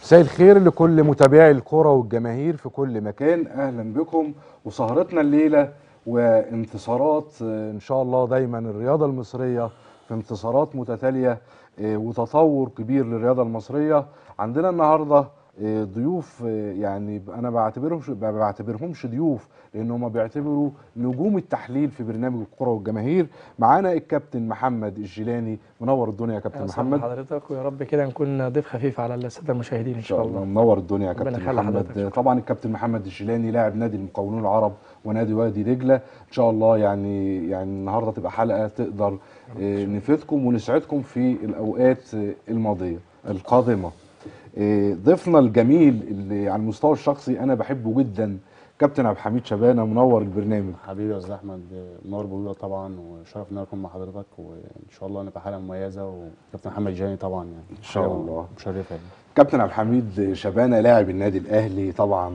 مساء الخير لكل متابعي الكرة والجماهير في كل مكان اهلا بكم وسهرتنا الليله وانتصارات آه، ان شاء الله دايما الرياضه المصريه في انتصارات متتاليه آه، وتطور كبير للرياضه المصريه عندنا النهارده آه، ضيوف آه، يعني انا بعتبرهم ما بعتبرهمش ضيوف لان هم بيعتبروا نجوم التحليل في برنامج الكرة والجماهير معانا الكابتن محمد الجيلاني منور الدنيا يا كابتن أهلا وسهلا محمد حضرتك ويا رب كده نكون ضيف خفيف على الساده المشاهدين ان ان شاء الله منور الدنيا يا ربنا كابتن يخلي محمد حضرتك، شكرا. طبعا الكابتن محمد الجيلاني لاعب نادي المقاولون العرب ونادي وادي دجله ان شاء الله يعني يعني النهارده تبقى حلقه تقدر آه، نفيدكم ونسعدكم في الاوقات آه، الماضيه القادمه آه، ضيفنا الجميل اللي على المستوى الشخصي انا بحبه جدا كابتن عبد الحميد شبانه منور البرنامج حبيبي يا استاذ احمد منور بوجودك طبعا وشرف ان أنا اكون مع حضرتك وان شاء الله نبقى حلقه مميزه وكابتن محمد جاني طبعا يعني إن شاء حاجة الله. مشرفه يعني كابتن عبد الحميد شبانه لاعب النادي الاهلي طبعا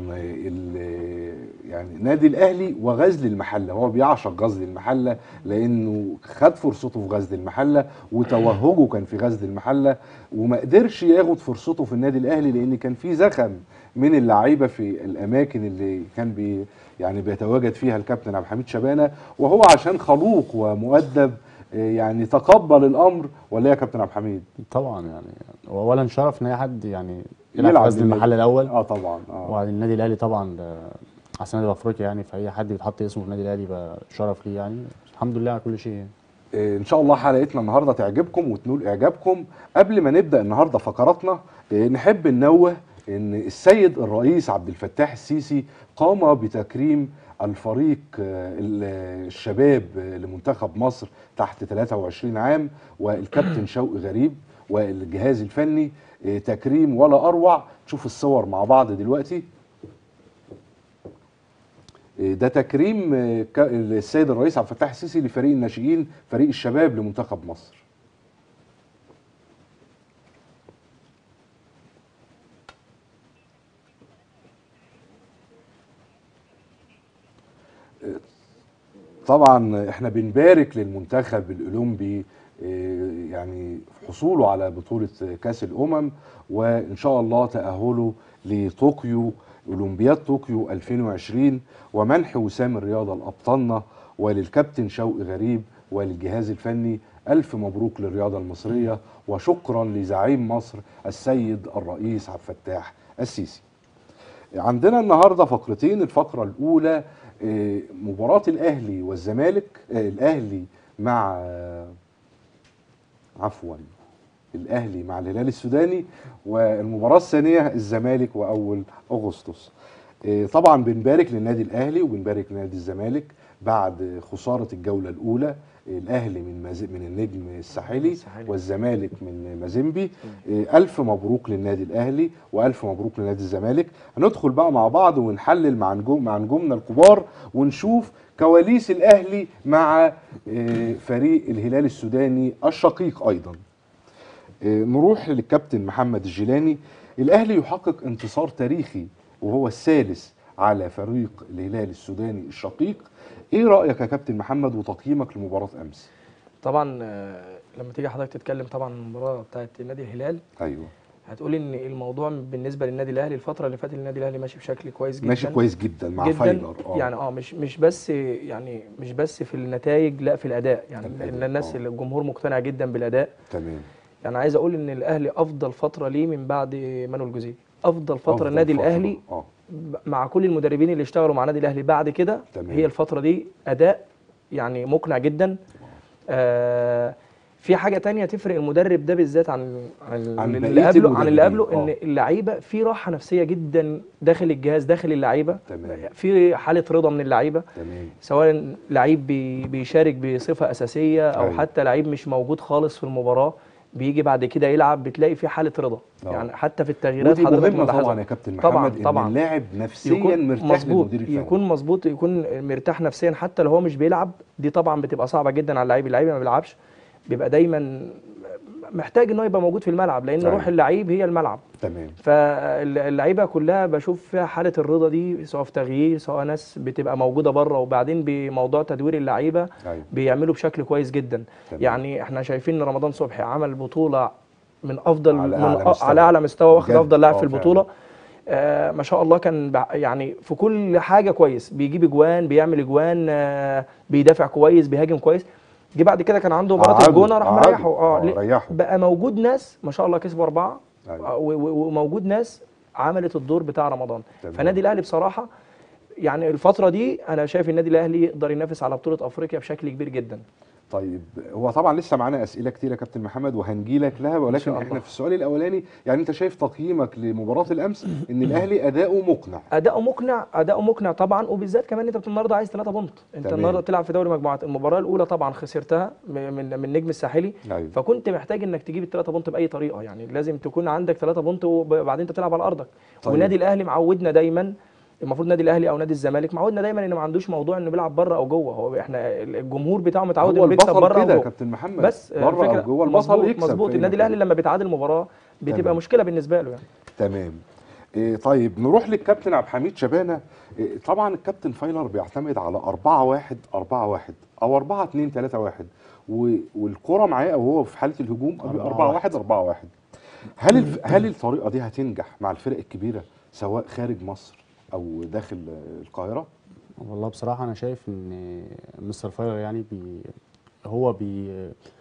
ال- يعني النادي الاهلي وغزل المحله هو بيعشق غزل المحله لانه خد فرصته في غزل المحله وتوهجه كان في غزل المحله وما قدرش ياخد فرصته في النادي الاهلي لان كان في زخم من اللعيبه في الاماكن اللي كان بي يعني بيتواجد فيها الكابتن عبد الحميد شبانه وهو عشان خلوق ومؤدب آه، يعني تقبل الامر ولا إيه يا كابتن عبد الحميد طبعا يعني واولا شرف ان اي حد يعني يلعب يلعب في غزل للنادي. المحل الاول اه طبعا اه وبعد النادي الاهلي طبعا ده احسن نادي في افريقيا يعني فاي حد بيتحط اسمه في النادي الاهلي يبقى شرف ليه يعني الحمد لله على كل شيء يعني. آه، ان شاء الله حلقتنا النهارده تعجبكم وتنول اعجابكم قبل ما نبدا النهارده فقراتنا آه، نحب ننوه ان السيد الرئيس عبد الفتاح السيسي قام بتكريم الفريق آه، ال- الشباب آه، لمنتخب مصر تحت 23 عام والكابتن شوقي غريب والجهاز الفني آه، تكريم ولا اروع تشوف الصور مع بعض دلوقتي ده تكريم آه، ك- السيد الرئيس عبد الفتاح السيسي لفريق الناشئين فريق الشباب لمنتخب مصر آه، طبعا احنا بنبارك للمنتخب الاولمبي آه، يعني حصوله على بطولة كأس الأمم وإن شاء الله تأهله لطوكيو أولمبياد طوكيو 2020 ومنح وسام الرياضة لأبطالنا وللكابتن شوقي غريب وللجهاز الفني ألف مبروك للرياضة المصرية وشكرا لزعيم مصر السيد الرئيس عبد الفتاح السيسي عندنا النهارده فقرتين الفقره الاولى آه، مباراه الاهلي والزمالك آه، الاهلي مع آه، عفوا الاهلي مع الهلال السوداني والمباراه الثانيه الزمالك واول اغسطس آه، طبعا بنبارك للنادي الاهلي وبنبارك لنادي الزمالك بعد خساره الجوله الاولى الاهلي من مز... من النجم الساحلي الساحلي. والزمالك من مازيمبي آه، الف مبروك للنادي الاهلي والف مبروك لنادي الزمالك هندخل بقى مع بعض ونحلل مع نجوم مع نجومنا الكبار ونشوف كواليس الاهلي مع آه، فريق الهلال السوداني الشقيق ايضا آه، نروح للكابتن محمد الجيلاني الاهلي يحقق انتصار تاريخي وهو الثالث على فريق الهلال السوداني الشقيق ايه رايك يا كابتن محمد وتقييمك لمباراه امس طبعا آه، لما تيجي حضرتك تتكلم طبعا عن المباراه بتاعت نادي الهلال ايوه هتقول ان الموضوع بالنسبه للنادي الاهلي الفتره اللي فاتت النادي الاهلي ماشي بشكل كويس جدا ماشي كويس جدا مع جدا فايلر اه يعني اه مش مش بس يعني مش بس في النتائج لا في الاداء يعني الأداء، لان الناس آه. الجمهور مقتنع جدا بالاداء تمام يعني عايز اقول ان الاهلي افضل فتره ليه من بعد مانويل جوزيه افضل فتره أفضل النادي فترة. الاهلي اه ب- مع كل المدربين اللي اشتغلوا مع النادي الاهلي بعد كده تمام. هي الفتره دي اداء يعني مقنع جدا آه في حاجه تانية تفرق المدرب ده بالذات عن عن, عن اللي بقية قبله عن اللي قبله المدربين، ان آه. اللعيبه في راحه نفسيه جدا داخل الجهاز داخل اللعيبه تمام. في حاله رضا من اللعيبه تمام سواء لعيب بي- بيشارك بصفه اساسيه او أيوة. حتى لعيب مش موجود خالص في المباراه بيجي بعد كده يلعب بتلاقي في حاله رضا آه. يعني حتى في التغييرات ودي حضرتك مهمه ملاحظها. طبعا يا كابتن محمد طبعا ان طبعا اللاعب نفسيا يكون مرتاح مظبوط للمدير الفني يكون مظبوط يكون مرتاح نفسيا حتى لو هو مش بيلعب دي طبعا بتبقى صعبه جدا على اللعيب اللعيب ما بيلعبش بيبقى دايما محتاج ان هو يبقى موجود في الملعب لان أيوة. روح اللعيب هي الملعب تمام فاللعيبه كلها بشوف فيها حاله الرضا دي سواء في تغيير سواء ناس بتبقى موجوده بره وبعدين بموضوع تدوير اللعيبه ايوه بيعملوا بشكل كويس جدا تمام. يعني احنا شايفين ان رمضان صبحي عمل بطوله من افضل على من أعلى أ- مستوى. على اعلى مستوى واخد بجد؟ افضل لاعب آه، في البطوله آه ما شاء الله كان بع- يعني في كل حاجه كويس بيجيب اجوان بيعمل اجوان آه بيدافع كويس بيهاجم كويس جه بعد كده كان عنده مباراه قعدوا- الجونه راح قعدوا. مريحه اه آه، ليه؟ ريحه. بقى موجود ناس ما شاء الله كسبوا اربعه أيوة. آه، و- و- وموجود ناس عملت الدور بتاع رمضان تمام. فنادي الاهلي بصراحه يعني الفتره دي انا شايف النادي الاهلي يقدر ينافس على بطوله افريقيا بشكل كبير جدا طيب هو طبعا لسه معانا اسئله كتير يا كابتن محمد وهنجي لك لها ولكن شاء الله. احنا في السؤال الاولاني يعني انت شايف تقييمك لمباراه الامس ان الاهلي اداؤه مقنع اداؤه مقنع اداؤه مقنع طبعا وبالذات كمان انت النهارده عايز 3 بونت انت تمام. النهارده بتلعب في دوري مجموعات المباراه الاولى طبعا خسرتها م- من من النجم الساحلي ايوه فكنت محتاج انك تجيب الثلاثه بونت باي طريقه يعني لازم تكون عندك ثلاثه بونت وبعدين انت بتلعب على ارضك طيب. والنادي الاهلي معودنا دايما المفروض النادي الاهلي او نادي الزمالك معودنا دايما ان ما عندوش موضوع انه بيلعب بره او جوه هو احنا الجمهور بتاعه متعود هو انه بيكسب البطل بره او كده يا جوه كابتن محمد بس بره او جوه البطل مظبوط يكسب مظبوط في النادي المكان. الاهلي لما بيتعادل مباراه بتبقى تمام. مشكله بالنسبه له يعني تمام إيه طيب نروح للكابتن عبد الحميد شبانه إيه طبعا الكابتن فايلر بيعتمد على 4 1 4 1 او 4 2 3 1 و- والكره معاه او هو في حاله الهجوم 4 1 4 1 هل الف... هل الطريقه دي هتنجح مع الفرق الكبيره سواء خارج مصر او داخل آه، القاهره والله بصراحة أنا شايف إن مستر فايلر يعني بي هو بي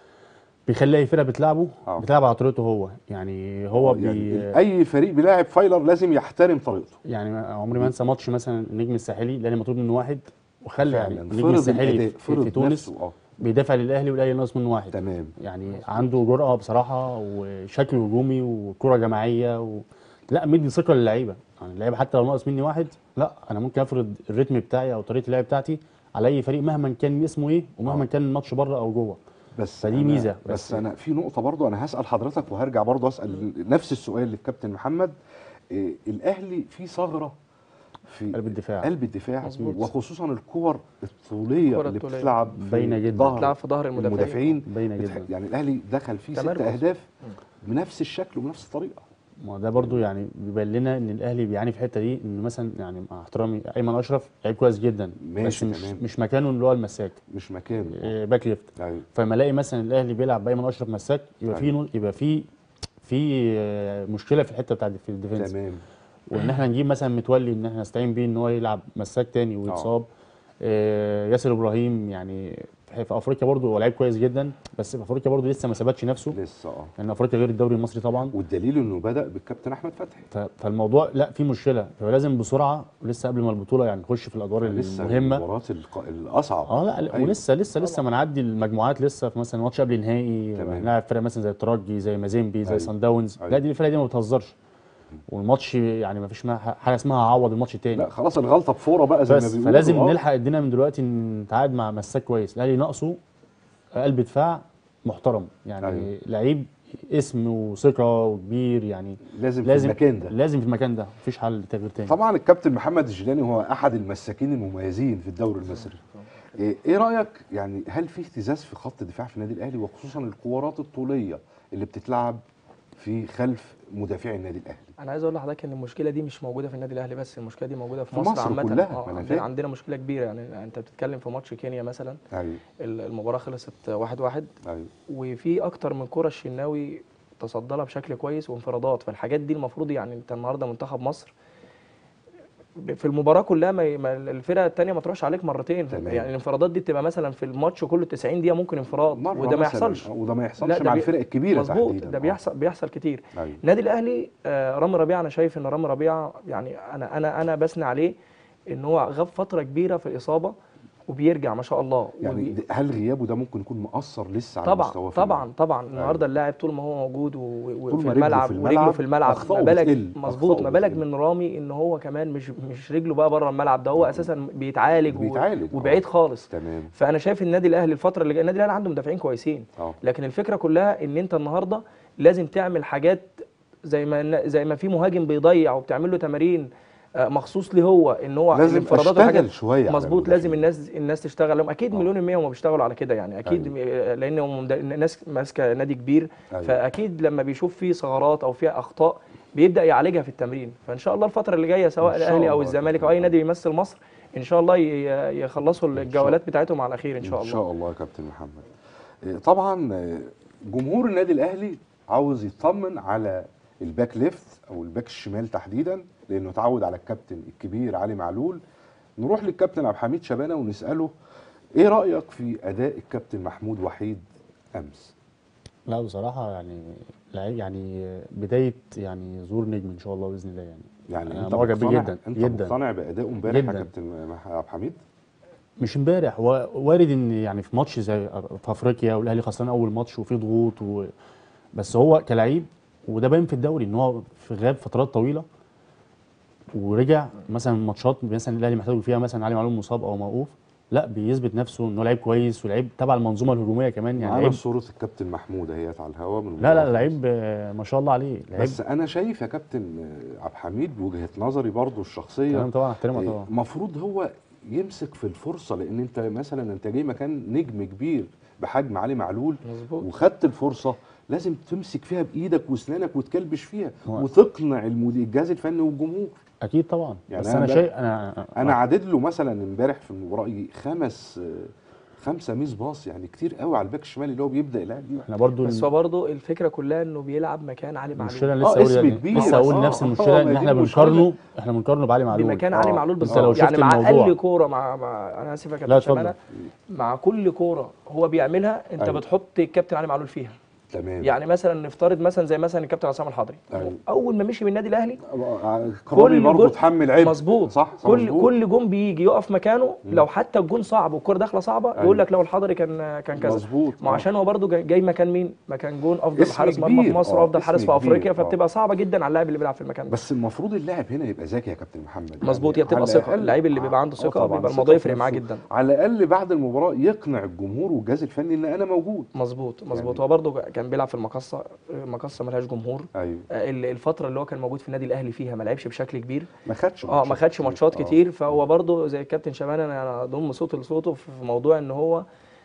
بيخلي أي فرقة بتلعبه آه. بتلعب على طريقته هو يعني هو بي يعني اي فريق بيلاعب فايلر لازم يحترم طريقته يعني عمري ما انسى ماتش مثلا النجم الساحلي الاهلي مطلوب منه واحد وخلى يعني فعلا النجم فرض الساحلي الاداء في, فرض في تونس نفسه اه بيدافع للاهلي والاهلي ناقص منه واحد تمام يعني عنده جرأة بصراحة وشكل هجومي وكرة جماعية و... لا مدي ثقة للعيبة يعني اللعيبة حتى لو ناقص مني واحد لا أنا ممكن أفرض الريتم بتاعي أو طريقة اللعب بتاعتي على أي فريق مهما كان اسمه إيه ومهما آه. كان الماتش بره أو جوه بس فدي أنا ميزة، بس, بس- انا في نقطه برضو انا هسال حضرتك وهرجع برضو اسال نفس السؤال للكابتن محمد إيه الاهلي في ثغره في قلب الدفاع. قلب الدفاع مظبوط. وخصوصا الكور الطوليه الكرة اللي الطولية. بتتلعب في باينة جدا. ظهر بتلعب في ظهر المدافعين. المدافعين باينة بتح- جدا. يعني الاهلي دخل فيه ست تمركز. اهداف بنفس الشكل وبنفس الطريقه ما ده برضو يعني بيبين لنا ان الاهلي بيعاني في الحته دي ان مثلا يعني مع احترامي ايمن اشرف لعيب كويس جدا ماشي، بس مش, تمام. مش مكانه اللي هو المساك مش مكانه إيه، باك ليفت ايوه فلما الاقي مثلا الاهلي بيلعب بايمن اشرف مساك يبقى في نو- يبقى في في آه، مشكله في الحته بتاعت في الديفنس تمام وان احنا نجيب مثلا متولي ان احنا نستعين بيه ان هو يلعب مساك تاني ويتصاب آه، ياسر ابراهيم يعني في في افريقيا برضه هو لعيب كويس جدا بس في افريقيا برضه لسه ما ثبتش نفسه لسه اه لان افريقيا غير الدوري المصري طبعا والدليل انه بدا بالكابتن احمد فتحي ف- فالموضوع لا في مشكله فلازم بسرعه ولسه قبل ما البطوله يعني نخش في الادوار لسه المهمه المباريات الق- الاصعب اه لا, لا أيوة. ولسه لسه لسه ما نعدي المجموعات لسه في مثلا ماتش قبل نهائي تمام. هنلاعب فرق مثلا زي الترجي زي مازيمبي زي أيوة. سان داونز أيوة. لا دي الفرقه دي ما بتهزرش والماتش يعني ما فيش معاها حاجه اسمها هعوض الماتش التاني لا خلاص الغلطه بفوره بقى زي ما بس بيقولوا فلازم آه. نلحق الدنيا من دلوقتي نتعاقد مع مساك كويس الاهلي ناقصه قلب دفاع محترم يعني أيوة. لعيب اسم وثقه وكبير يعني لازم, لازم في المكان ده لازم في المكان ده مفيش حل تغيير تاني طبعا الكابتن محمد الجيلاني هو احد المساكين المميزين في الدوري المصري ايه إيه رايك يعني هل في اهتزاز في خط الدفاع في النادي الاهلي وخصوصا الكورات الطوليه اللي بتتلعب في خلف مدافعي النادي الاهلي انا عايز اقول لحضرتك ان المشكله دي مش موجوده في النادي الاهلي بس المشكله دي موجوده في, في مصر, مصر عامه كلها، آه، ما أنا عندنا, فاهم. عندنا مشكله كبيره يعني انت بتتكلم في ماتش كينيا مثلا ايوه ال- المباراه خلصت واحد واحد ايوه وفي اكتر من كره الشناوي تصدى لها بشكل كويس وانفرادات فالحاجات دي المفروض يعني انت النهارده منتخب مصر في المباراه كلها ما ما الفرقه الثانيه ما تروحش عليك مرتين تمام. يعني الانفرادات دي بتبقى مثلا في الماتش كله 90 دقيقه ممكن انفراد مرة وده ما مثلاً. يحصلش وده ما يحصلش لا، ده مع بي- الفرق الكبيره مظبوط تحديدا ده آه. بيحصل بيحصل كتير ايوه النادي الاهلي آه، رامي ربيعه انا شايف ان رامي ربيعه يعني انا انا انا بثني عليه ان هو غاب فتره كبيره في الاصابه وبيرجع ما شاء الله يعني وبي- د- هل غيابه ده ممكن يكون مؤثر لسه على طبعا مستواه في طبعا الملعب؟ طبعا النهارده اللاعب طول ما هو موجود و- و- طول وفي ما رجله الملعب في ورجله الملعب، في الملعب أخطاؤه ما بالك بتقل، مظبوط أخطاؤه ما بالك بتقل. من رامي ان هو كمان مش مش رجله بقى بره الملعب ده هو اساسا بيتعالج, و- بيتعالج، آه. وبعيد خالص تمام فانا شايف النادي الاهلي الفتره اللي جايه النادي الاهلي عنده مدافعين كويسين اه لكن الفكره كلها ان انت النهارده لازم تعمل حاجات زي ما زي ما في مهاجم بيضيع وبتعمل له تمارين آه، مخصوص ليه هو ان هو لازم الانفرادات اشتغل والحاجات شويه على مظبوط لازم المدافعين. الناس الناس تشتغل لهم اكيد آه. مليون المية هم بيشتغلوا على كده يعني اكيد م- لان هم مد- الناس ماسكه نادي كبير أيوة. فاكيد لما بيشوف فيه ثغرات او فيها اخطاء بيبدا يعالجها في التمرين فان شاء الله الفتره اللي جايه سواء إن شاء الاهلي او الله الزمالك او كابتن اي نادي بيمثل مصر ان شاء الله ي- يخلصوا الجولات بتاعتهم على خير ان شاء ان الله شاء الله يا كابتن محمد إيه، طبعا آه، جمهور النادي الاهلي عاوز يطمن على الباك ليفت او الباك الشمال تحديدا لانه اتعود على الكابتن الكبير علي معلول نروح للكابتن عبد الحميد شبانه ونساله ايه رايك في اداء الكابتن محمود وحيد امس لا بصراحه يعني لعيب يعني بدايه يعني ظهور نجم ان شاء الله باذن الله يعني يعني أنا انت معجب بيه مقتنع جدا انت جدا مقتنع بادائه امبارح يا جدا. كابتن مح- عبد الحميد مش امبارح هو وارد ان يعني في ماتش زي في افريقيا والاهلي خسران اول ماتش وفي ضغوط و... بس هو كلعيب وده باين في الدوري ان هو في غاب فترات طويله ورجع مثلا ماتشات مثلا الاهلي محتاج فيها مثلا علي معلول مصاب او موقوف لا بيثبت نفسه ان هو لعيب كويس ولعيب تبع المنظومه الهجوميه كمان يعني معانا لعيب صوره الكابتن محمود اهيت على الهواء من لا لا المباراة. لعيب آه، ما شاء الله عليه لعيب بس انا شايف يا كابتن آه، عبد الحميد بوجهه نظري برضو الشخصيه تمام طبعا احترمها طبعا المفروض هو يمسك في الفرصه لان انت مثلا انت جاي مكان نجم كبير بحجم علي معلول مظبوط وخدت الفرصه لازم تمسك فيها بايدك واسنانك وتكلبش فيها هو- وتقنع المدير الجهاز الفني والجمهور اكيد طبعا يعني بس أنا انا بقى- شايف انا انا عدد له مثلا امبارح في المباراه يجي خمس آه، خمسه ميس باص يعني كتير قوي على الباك الشمال اللي هو بيبدا يلعب بيه احنا برضو بس هو برضه الفكره كلها انه بيلعب مكان علي المشكله معلول أنا لسه آه، اقول اسم يعني كبير. لسه اقول آه، نفس آه، المشكله ما ان دي احنا المشكلة. بنقارنه احنا بنقارنه بعلي معلول بمكان آه. علي معلول أنت بالظبط لو شفت يعني مع الموضوع- اقل كوره مع, مع انا اسف يا لا، كابتن اتفضل. شمانه مع كل كوره هو بيعملها انت أيوة. بتحط الكابتن علي معلول فيها تمام يعني مثلا نفترض مثلا زي مثلا الكابتن عصام الحضري أيوة. اول ما مشي من النادي الاهلي كرامي برضه جول- تحمل عبء مظبوط صح صح كل مظبوط. كل جون بيجي يقف مكانه لو حتى الجون صعب والكوره داخله صعبه أيوة. يقول لك لو الحضري كان كان كذا مظبوط ما آه. عشان هو برضه جاي- جاي مكان مين؟ مكان جون افضل اسم حارس مرمى في كبير، مصر آه، وافضل اسم حارس في كبير، افريقيا آه. فبتبقى صعبه جدا على اللاعب اللي بيلعب في المكان ده بس المفروض اللاعب هنا يبقى ذكي يا كابتن محمد يعني مظبوط هي بتبقى على ثقه الأقل- اللعيب اللي بيبقى عنده آه، ثقه طبعاً، بيبقى ثقة الموضوع في يفرق معاه نفسه. جدا على الاقل بعد المباراه يقنع الجمهور والجهاز الفني ان انا موجود مظبوط مظبوط يعني- هو برضه كان بيلعب في المقصه المقصه ملهاش جمهور ايوه آه، ال- الفتره اللي هو كان موجود في النادي الاهلي فيها ما لعبش بشكل كبير ما خدش اه ما خدش ماتشات آه. كتير فهو برضه زي الكابتن شبانه انا اضم صوته لصوته في موضوع ان هو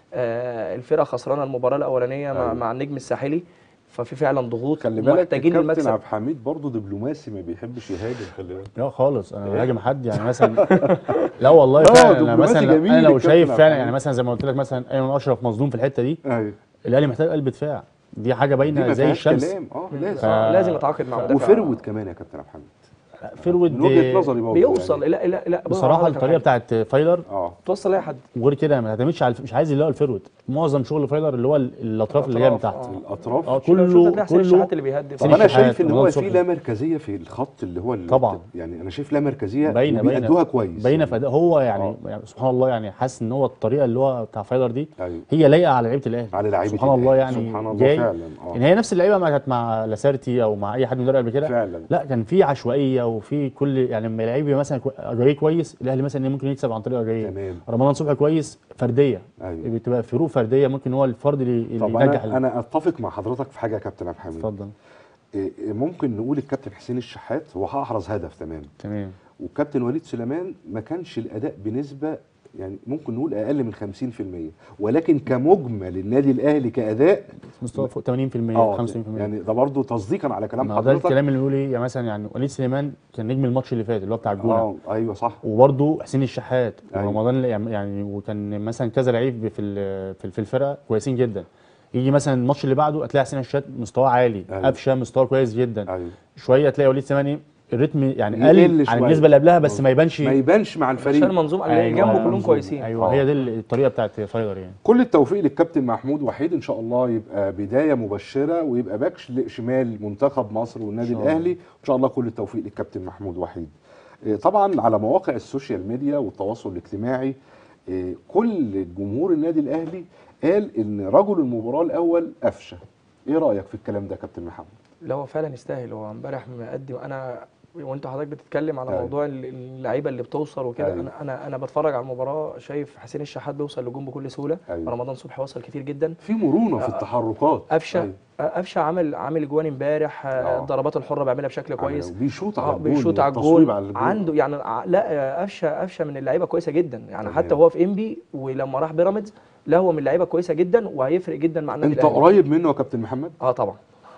آه الفرقه خسرانه المباراه الاولانيه مع, أيوة. مع النجم الساحلي ففي فعلا ضغوط خلي بالك محتاجين الكابتن المكسب عبد الحميد برضه دبلوماسي ما بيحبش يهاجم خلي بالك لا خالص انا بهاجم حد يعني مثلا لا والله آه، فعلا انا دبلوماسي مثلا جميل انا لو الكابتن شايف عبد فعلا الحميد. يعني مثلا زي ما قلت لك مثلا ايمن اشرف مظلوم في الحته دي ايوه الاهلي محتاج قلب دفاع دي حاجه دي باينه ما زي فيهاش الشمس كلام اه لازم ف- آه لازم يتعاقد مع مدافع وفرود كمان يا كابتن عبد الحميد فرود من وجهه نظري برضه بيوصل يعني. لا لا لا بص، بصراحه هقول لك على الطريقه حاجة. بتاعت فايلر اه توصل لاي حد وغير كده ما تعتمدش على مش عايز يلاقي الفرود معظم شغل فايلر اللي هو الاطراف اللي جايه من تحت الأطراف، آه. الاطراف اه شوف- شوف كله هتلاقي حسين كله الشحات اللي بيهدف سين طب انا الشحات، شايف ان هو رمضان في صبحي. لا مركزيه في الخط اللي هو اللي طبعاً. يعني انا شايف لا مركزيه باينه وبيأدوها باينه كويس باينه في أداء هو يعني, آه. يعني سبحان الله يعني حاسس ان هو الطريقه اللي هو بتاع فايلر دي ايوه هي لايقه على لعيبه الاهلي على لعيبه سبحان الله الأهلي. يعني سبحان الله جاي فعلا اه ان هي نفس اللعيبه ما كانت مع لاسارتي او مع اي حد مدرب قبل كده فعلا لا كان في عشوائيه وفي كل يعني لما لعيب يبقى مثلا كو- اجاي كويس الاهلي مثلا ممكن يكسب عن طريق اجاي تمام رمضان صبحي كويس فرديه ايوه بتبقى فروق فرديه ممكن هو الفرد اللي, اللي طب ينجح انا انا اتفق مع حضرتك في حاجه يا كابتن عبد الحميد اتفضل إيه، إيه، ممكن نقول الكابتن حسين الشحات هو احرز هدف تمام تمام والكابتن وليد سليمان ما كانش الاداء بنسبه يعني ممكن نقول اقل من 50% ولكن كمجمل النادي الاهلي كاداء مستوى فوق 80% 85% يعني ده برضه تصديقا على كلام ما ده حضرتك الكلام اللي بنقول ايه يعني مثلا يعني وليد سليمان كان نجم الماتش اللي فات اللي هو بتاع الجونه اه ايوه صح وبرده حسين الشحات أيوة. ورمضان يعني يعني وكان مثلا كذا لعيب في ال- في في الفرقه كويسين جدا يجي مثلا الماتش اللي بعده هتلاقي حسين الشحات مستواه عالي أيوة. قفشه مستواه كويس جدا ايوه شويه تلاقي وليد سليمان إيه، الريتم يعني يقل قل عن شوية. النسبه اللي قبلها بس ما يبانش ما يبانش مع الفريق عشان المنظومه اللي أيوة، جنبه كلهم منظومة. كويسين ايوه آه. هي دي الطريقه بتاعت فايلر يعني كل التوفيق للكابتن محمود وحيد ان شاء الله يبقى بدايه مبشره ويبقى باك ش- شمال منتخب مصر والنادي إن شاء الله. الاهلي ان شاء الله كل التوفيق للكابتن محمود وحيد إيه، طبعا على مواقع السوشيال ميديا والتواصل الاجتماعي إيه، كل جمهور النادي الاهلي قال ان رجل المباراه الاول قفشه ايه رايك في الكلام ده يا كابتن محمد لا هو فعلا يستاهل هو امبارح مقدم انا وانت حضرتك بتتكلم على أيوة. موضوع ال- اللعيبه اللي بتوصل وكده أيوة. انا انا انا بتفرج على المباراه شايف حسين الشحات بيوصل لجون بكل سهوله أيوة. رمضان صبحي وصل كتير جدا في مرونه في آه، التحركات قفشه أيوة. قفشه عامل عامل اجوان امبارح آه، آه. الضربات الحره بيعملها بشكل كويس بيشوط على اه الجول بيشوط على والتصويب الجول على الجول. عنده يعني ع- لا آه، قفشه قفشه من اللعيبه كويسه جدا يعني تمام. حتى هو في انبي ولما راح بيراميدز لا هو من اللعيبه كويسه جدا وهيفرق جدا مع النادي انت الاهلي قريب منه يا كابتن محمد اه طبعا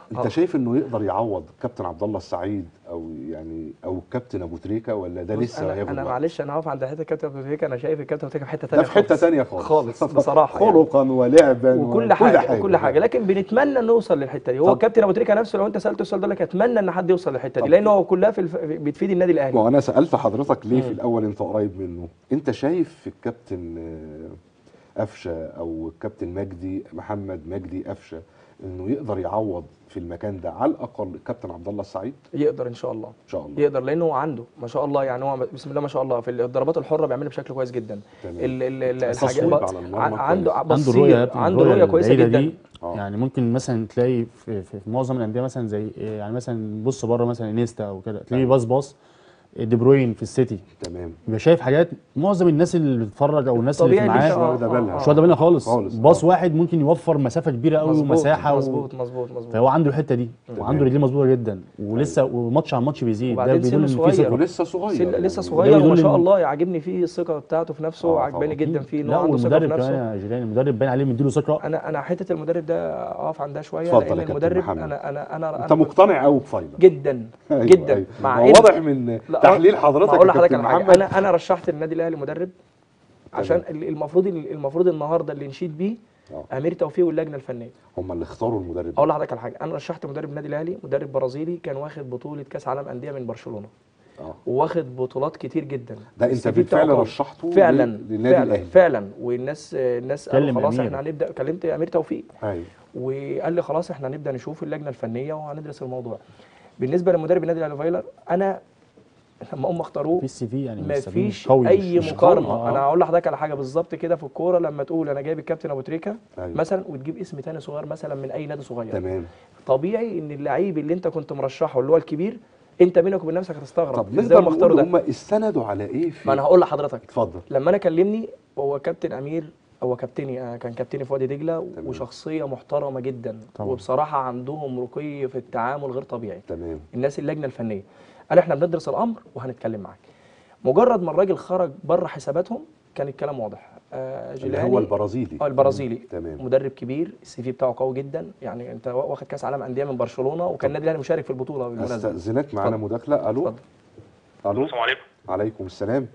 انت آه. شايف انه يقدر يعوض كابتن عبد الله السعيد او يعني او كابتن ابو تريكه ولا ده بص، لسه انا هياخد انا وقت؟ معلش انا هقف عند حته الكابتن ابو تريكه انا شايف الكابتن ابو تريكه في حته ده ثانيه في حته ثانيه خالص خالص بصراحه يعني. خلقا ولعبا وكل حاجه وكل حاجه لكن بنتمنى نوصل للحته دي هو طب- الكابتن ابو تريكه نفسه لو انت سالته السؤال ده لك اتمنى ان حد يوصل للحته دي طب- لان هو كلها في الف... بتفيد النادي ما الاهلي هو انا سالت حضرتك ليه في مم. الاول انت قريب منه انت شايف في الكابتن آه، قفشه او الكابتن مجدي محمد مجدي قفشه انه يقدر يعوض في المكان ده على الاقل الكابتن عبد الله السعيد يقدر ان شاء الله ان شاء الله يقدر لانه هو عنده ما شاء الله يعني هو بسم الله ما شاء الله في الضربات الحره بيعملها بشكل كويس جدا تمام. ال ال ال التصويب الحاجات على المرمى ع- عنده كويس. عنده بصير رؤيه يا ابني، عنده رؤيه كويسه البعيدة جدا دي آه. يعني ممكن مثلا تلاقي في, في, في معظم الانديه مثلا زي يعني مثلا بص بره مثلا انيستا او كده تلاقيه باص باص دي بروين في السيتي تمام بيبقى شايف حاجات معظم الناس اللي بتتفرج او الناس اللي في طبيعي معاه مش- آه، واخدة آه، بالها. آه. مش واخده بالها خالص خالص، باص آه. واحد ممكن يوفر مسافه كبيره قوي مظبوط ومساحه و... مظبوط مظبوط مظبوط فهو عنده الحته دي تمام. وعنده رجليه مظبوطه جدا ولسه وماتش عن ماتش بيزيد ده وبعدين بيدل سنه ان في صغير. ثقه ولسه صغير سن- يعني. لسه ده صغير وما بيدل شاء إن- الله يعجبني فيه الثقه بتاعته في نفسه آه، عجباني طبعاً. جدا فيه ان لا هو عنده ثقه في والمدرب كمان نفسه يا جيران المدرب باين عليه مديله ثقه انا انا حته المدرب ده اقف عندها شويه اتفضل لان يا كابتن المدرب محمد. انا انا انا انت أنا مقتنع قوي بفايلر جدا أيوة، جدا أيوة. مع ما هو إن- واضح من لا، تحليل ما حضرتك اقول يا لحضرتك كابتن على حاجه محمد انا انا رشحت النادي الاهلي مدرب عشان ال- المفروض المفروض النهارده اللي نشيد بيه آه. امير توفيق واللجنه الفنيه هم اللي اختاروا المدرب اقول لحضرتك على حاجه انا رشحت مدرب النادي الاهلي مدرب برازيلي كان واخد بطوله كاس عالم انديه من برشلونه اه وواخد بطولات كتير جدا ده انت السي في بتاعه بالفعل قوي. رشحته فعلا لل- للنادي فعلا الاهلي فعلا والناس الناس قالوا كلم خلاص أمير. احنا هنبدا كلمت امير توفيق ايوه وقال لي خلاص احنا هنبدا نشوف اللجنه الفنيه وهندرس الموضوع بالنسبه لمدرب النادي الاهلي فايلر انا لما هم اختاروه في السي في يعني ما مش سبيل فيش قوي اي مش- مش مقارنه قوي. آه. انا هقول لحضرتك على حاجه بالظبط كده في الكوره لما تقول انا جايب الكابتن ابو تريكه أيوة. مثلا وتجيب اسم تاني صغير مثلا من اي نادي صغير تمام طبيعي ان اللعيب اللي انت كنت مرشحه اللي هو الكبير انت بينك وبين نفسك هتستغرب طب ازاي نقدر هم اختاروا نقول ده هم استندوا على ايه في ما انا هقول لحضرتك اتفضل لما انا كلمني هو كابتن امير هو كابتني آه، كان كابتني في وادي دجله تمام. وشخصيه محترمه جدا طبعا. وبصراحه عندهم رقي في التعامل غير طبيعي تمام الناس اللجنه الفنيه قال احنا بندرس الامر وهنتكلم معاك مجرد ما الراجل خرج بره حساباتهم كان الكلام واضح آه اللي جيلاني هو البرازيلي اه البرازيلي تمام. مدرب كبير السي في بتاعه قوي جدا يعني انت واخد كاس عالم انديه من برشلونه وكان النادي الاهلي مشارك في البطوله بالمناسبه استاذنك معانا اتفضل. مداخله الو اتفضل. الو السلام عليكم عليكم السلام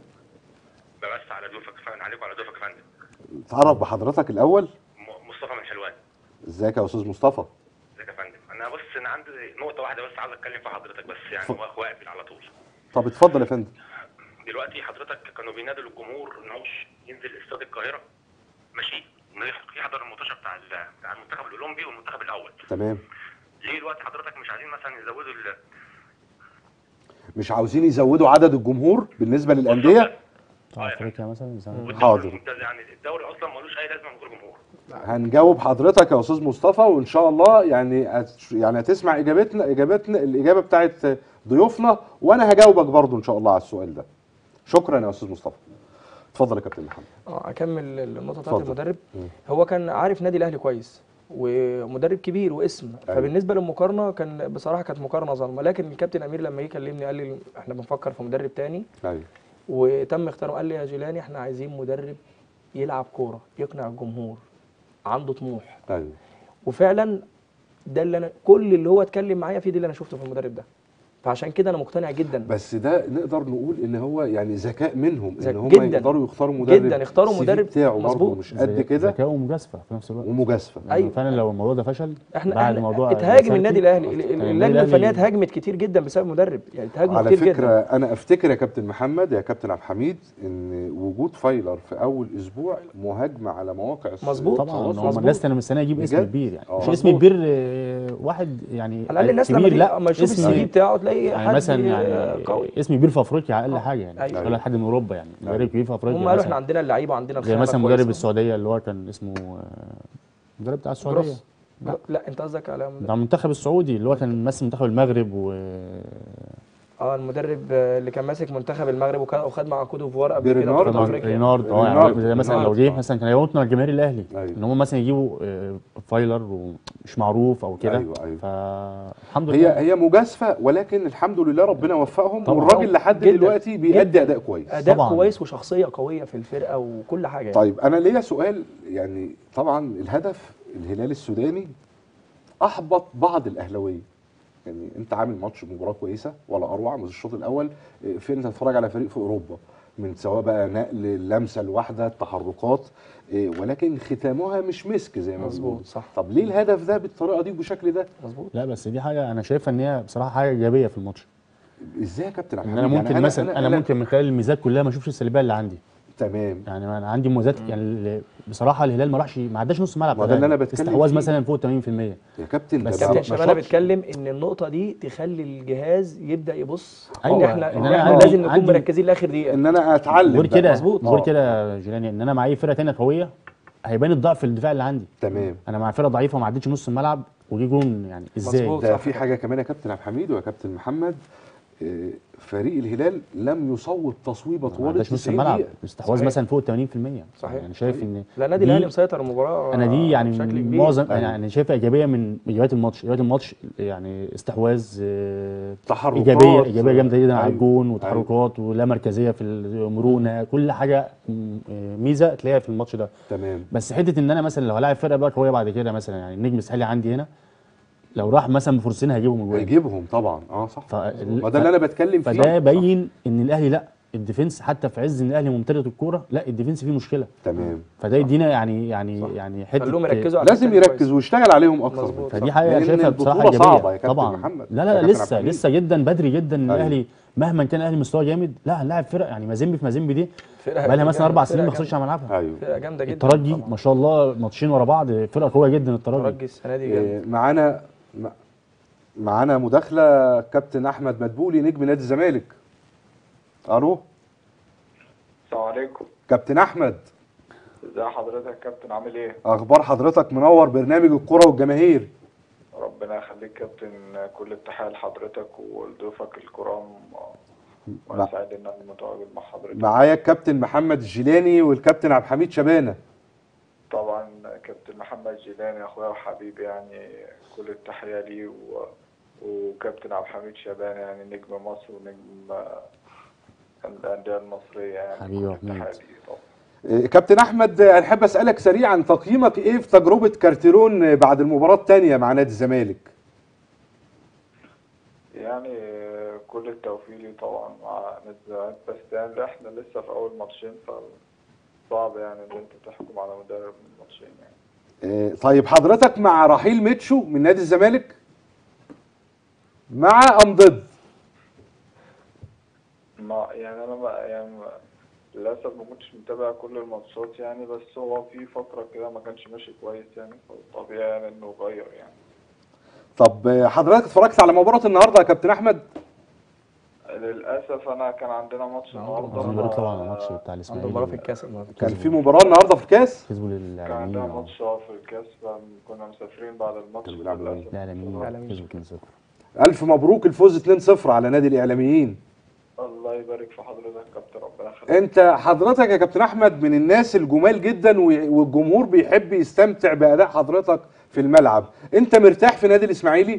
بمس على ضيوفك فندم عليكم على ضيوفك يا فندم تعرف بحضرتك الاول م- مصطفى من حلوان ازيك يا استاذ مصطفى ازيك يا فندم انا بص انا عندي نقطه واحده بس عاوز اتكلم في حضرتك بس يعني اتفضل. وا- واقفل على طول طب اتفضل يا فندم دلوقتي حضرتك كانوا بينادوا للجمهور ان هو ينزل استاد القاهره ماشي إنه يح- يحضر الماتش بتاع ال- بتاع المنتخب الاولمبي والمنتخب الاول تمام ليه دلوقتي حضرتك مش عايزين مثلا يزودوا ال مش عاوزين يزودوا عدد الجمهور بالنسبه للانديه بتاع افريقيا مثلا زي- والدوري حاضر. الممتاز يعني الدوري اصلا ملوش اي لازمه من غير جمهور هنجاوب حضرتك يا استاذ مصطفى وان شاء الله يعني هت- يعني هتسمع اجابتنا اجابتنا الاجابه بتاعت ضيوفنا وانا هجاوبك برضو ان شاء الله على السؤال ده شكرا يا استاذ مصطفى اتفضل يا كابتن محمد اه اكمل النقطه بتاعت اتفضل. المدرب مم. هو كان عارف نادي الاهلي كويس ومدرب كبير واسم أيوة. فبالنسبه للمقارنه كان بصراحه كانت مقارنه ظالمه لكن الكابتن امير لما جه كلمني قال لي احنا بنفكر في مدرب تاني ايوه وتم اختياره قال لي يا جيلاني احنا عايزين مدرب يلعب كوره يقنع الجمهور عنده طموح ايوه وفعلا ده اللي انا كل اللي هو اتكلم معايا فيه ده اللي انا شفته في المدرب ده فعشان كده انا مقتنع جدا بس ده نقدر نقول ان هو يعني ذكاء منهم ذك- ان هم جداً. يقدروا يختاروا مدرب جدا، يختاروا السي في مدرب بتاعه برضه مظبوط. مش قد زي- كده ذكاء ومجازفه في نفس الوقت ومجازفه يعني أيوة. فعلا لو الموضوع ده فشل احنا بعد احنا موضوع اتهاجم لاسارتي، النادي الاهلي كان ال- النادي اللجنه الفنيه الأهلي- اتهاجمت كتير جدا بسبب مدرب يعني اتهاجموا على كتير فكره جدا انا افتكر يا كابتن محمد يا كابتن عبد الحميد ان وجود فايلر في اول اسبوع مهاجمه على مواقع الس- مظبوط. طبعا التواصل. هم مظبوط. الناس كانوا مستنيه يجيب اسم بجد؟ كبير يعني آه. مش اسم مظبوط. كبير آه، واحد يعني على الاقل الناس لما كبير تيجي لا اما يشوف اسم- السي في بتاعه تلاقي يعني حد مثلا آه، يعني قوي اسم كبير في افريقيا اقل آه. حاجه يعني أيوة. ولا حد من اوروبا يعني مدرب كبير في افريقيا هم قالوا مثلاً. احنا عندنا اللعيبه وعندنا زي الخامة مثلا كويسة. مدرب السعوديه اللي هو كان اسمه آه، المدرب بتاع السعوديه جروس لا, لا انت قصدك على بتاع المنتخب السعودي اللي هو كان ماسك منتخب المغرب و اه المدرب آه، اللي كان ماسك منتخب المغرب وكان- وخد مع كوت ديفوار قبل كده بيرنارد. بطولة افريقيا رينارد اه رينارد. يعني زي مثلا لو رينارد. جه مثلا كان هيموتنا الجماهير الاهلي أيوة. ان هم مثلا يجيبوا آه، فايلر ومش معروف او كده أيوة، أيوة. فالحمد هي لله هي مجازفه ولكن الحمد لله ربنا وفقهم طبعاً. والراجل لحد جداً. دلوقتي بيأدي جداً. اداء كويس اداء طبعاً. كويس وشخصيه قويه في الفرقه وكل حاجه يعني. طيب انا ليا سؤال يعني طبعا الهدف الهلال السوداني احبط بعض الاهلاويه يعني انت عامل ماتش مباراه كويسه ولا اروع من الشوط الاول إيه، فين انت تتفرج على فريق في اوروبا من سواء بقى نقل اللمسه الواحده التحركات إيه، ولكن ختامها مش مسك زي ما مظبوط، بيقولوا. صح. طب ليه الهدف ده بالطريقه دي وبالشكل ده مظبوط لا بس دي حاجه انا شايفها ان هي بصراحه حاجه ايجابيه في الماتش ازاي يا كابتن عبد ان انا الحميد؟ ممكن يعني مثلا انا, ممكن من خلال الميزات كلها ما اشوفش السلبيه اللي عندي تمام يعني انا عندي مميزات يعني ال- بصراحه الهلال ما راحش ما عداش نص ملعب ما ده اللي كمان. أنا بتكلم استحواذ فيه. مثلا فوق 80% يا كابتن ده بس ما- كابتن ما شباب انا شاطش. بتكلم ان النقطه دي تخلي الجهاز يبدا يبص ان أيوة، احنا إن ان أنا احنا عندي- لازم نكون عندي- مركزين لاخر دقيقه ان انا اتعلم غير بقى. كده مظبوط. غير آه. كده يا جيلاني ان انا مع اي فرقه تانية قويه هيبان الضعف في الدفاع اللي عندي تمام انا مع فرقه ضعيفه وما عدتش نص الملعب وجي جون يعني ازاي مظبوط. ده صح في كده. حاجه كمان يا كابتن عبد الحميد ويا كابتن محمد آه، فريق الهلال لم يصوب تصويبه ما طوال عداش نص 90 الملعب دقيقه استحواذ صحيح. مثلا فوق 80% صحيح. يعني شايف ان لا النادي دي- الاهلي مسيطر المباراه انا دي يعني بشكل من كبير معظم أيوة. انا يعني شايفها ايجابيه من ايجابيات الماتش ايجابيات الماتش يعني استحواذ آه، تحركات ايجابيه ايجابيه جامده جدا على أيوة. الجون وتحركات ولا مركزيه في المرونه كل حاجه م- آه، ميزه تلاقيها في الماتش ده تمام بس حته ان انا مثلا لو هلاعب فرقه بقى قويه بعد كده مثلا يعني النجم الساحلي عندي هنا لو راح مثلا بفرصتين هيجيبهم اجوان هيجيبهم طبعا اه صح فال- ما ده اللي انا بتكلم فيه فده صح. باين ان الاهلي لا الديفنس حتى في عز ان الاهلي ممتلئ الكوره لا الديفنس فيه مشكله تمام فده يدينا يعني يعني يعني حته خلوهم يركزوا على لازم الحتة دي يركز ويشتغل عليهم اكتر مظبوط. فدي حاجه لأن شايفها بصراحه البطولة ايجابيه صعبة يا كابتن طبعا محمد. لا يا لا, كابتن لا عبد لسه الحميد. لسه جدا بدري جدا ان أيوة. الاهلي مهما كان الاهلي مستواه جامد لا هنلاعب فرق يعني مازيمبي في مازيمبي دي فرقة بقى لها مثلا اربع فرقة سنين ما جامدة. خسرش على ملعبها ايوه فرقه جامده جدا الترجي طبعاً. ما شاء الله ماتشين ورا بعض فرقه قويه جدا الترجي الترجي السنه دي جامد آه، معانا م- معانا مداخله كابتن احمد مدبولي نجم نادي الزمالك الو السلام عليكم كابتن احمد ازي حضرتك يا كابتن عامل ايه اخبار حضرتك منور برنامج الكره والجماهير ربنا يخليك كابتن كل التحيه لحضرتك ولضيوفك الكرام وانا مع- سعيد ان انا متواجد مع حضرتك معايا الكابتن محمد الجيلاني والكابتن عبد الحميد شبانه طبعا كابتن محمد جيلاني اخويا وحبيبي يعني كل التحيه ليه و... وكابتن عبد الحميد شبانه يعني نجم مصر ونجم الانديه المصريه يعني حبيبي كل يا أحمد. التحيه ليه طبعا آه، كابتن احمد آه، احب اسالك سريعا تقييمك ايه في تجربه كارتيرون آه، بعد المباراه الثانيه مع نادي الزمالك يعني كل التوفيق ليه طبعا مع نادي الزمالك بس يعني احنا لسه في اول ماتشين فصعب يعني ان انت تحكم على مدرب من ماتشين يعني آه، طيب حضرتك مع رحيل ميتشو من نادي الزمالك مع ام ضد ما يعني انا ما يعني ما- للاسف ما كنتش متابع كل الماتشات يعني بس هو في فتره كده ما كانش ماشي كويس يعني فطبيعي يعني انه غير يعني طب آه، حضرتك اتفرجت على مباراه النهارده يا كابتن احمد للاسف انا كان عندنا ماتش عنده النهارده عايزين مباراة نبارك طبعا على ف- الماتش بتاع عنده الاسماعيلي مباراه في الكاس النهارده كان في مباراه النهارده في الكاس كسبوا كان للاعلاميين عندنا آه. ماتش اه في الكاس فكنا مسافرين بعد الماتش كانوا بيلعبوا مين؟ للاسف الاعلاميين الإعلاميين. كسبوا 2-0 الف مبروك الفوز 2-0 على نادي الاعلاميين الله يبارك في حضرتك كابتن ربنا يخليك انت حضرتك يا كابتن احمد من الناس الجمال جدا و- والجمهور بيحب يستمتع باداء حضرتك في الملعب انت مرتاح في نادي الاسماعيلي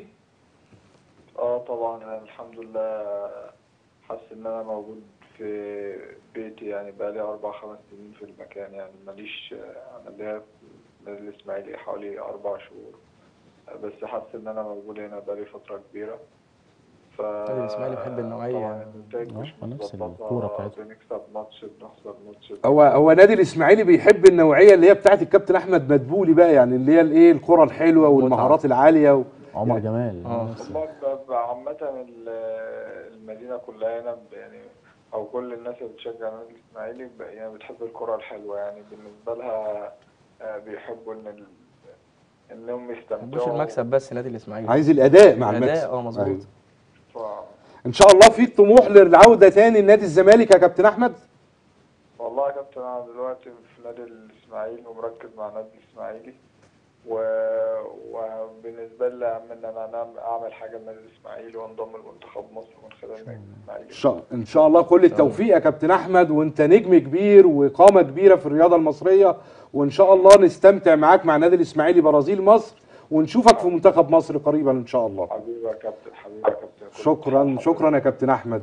اه طبعا يعني الحمد لله حاسس ان انا موجود في بيتي يعني بقالي اربع خمس سنين في المكان يعني ماليش انا ليا في النادي الاسماعيلي حوالي اربع شهور بس حاسس ان انا موجود هنا بقالي فتره كبيره ف النادي الإسماعيلي بيحب النوعية. طبعا النتائج مش آه، نفس متظبطه الكورة بتاعتهم. بنكسب ماتش بنخسر ماتش هو هو نادي الاسماعيلي بيحب النوعيه اللي هي بتاعت الكابتن احمد مدبولي بقى يعني اللي هي الايه الكره الحلوه والمهارات العاليه و... عمر جمال آه. نفس- والله ب- ب- عامة ال- المدينة كلها هنا ب- يعني أو كل الناس اللي بتشجع النادي الإسماعيلي ب- يعني بتحب الكرة الحلوة يعني بالنسبة لها آه، بيحبوا إن ال... إنهم مش يستمتعوا المكسب بس نادي الاسماعيلي عايز الاداء مع الأداء، المكسب اه مظبوط. أيوة. ف... ان شاء الله في طموح للعوده تاني لنادي الزمالك يا كابتن احمد والله يا كابتن أنا دلوقتي في نادي الإسماعيلي ومركز مع نادي الإسماعيلي و... وبالنسبة لي أهم إن أنا أعمل- أعمل حاجة لنادي الإسماعيلي وأنضم لمنتخب مصر من خلال نادي الإسماعيلي ان شاء ان شاء الله كل التوفيق يا كابتن احمد وانت نجم كبير وقامه كبيره في الرياضه المصريه وان شاء الله نستمتع معاك مع نادي الاسماعيلي برازيل مصر ونشوفك في منتخب مصر قريبا ان شاء الله حبيبي يا كابتن حبيبي يا كابتن كل شكرا التحية شكرا يا كابتن احمد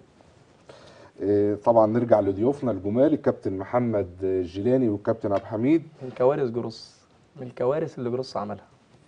إيه، طبعا نرجع لضيوفنا الجمال الكابتن محمد الجيلاني والكابتن عبد الحميد من كوارث جروس من الكوارث اللي جروس عملها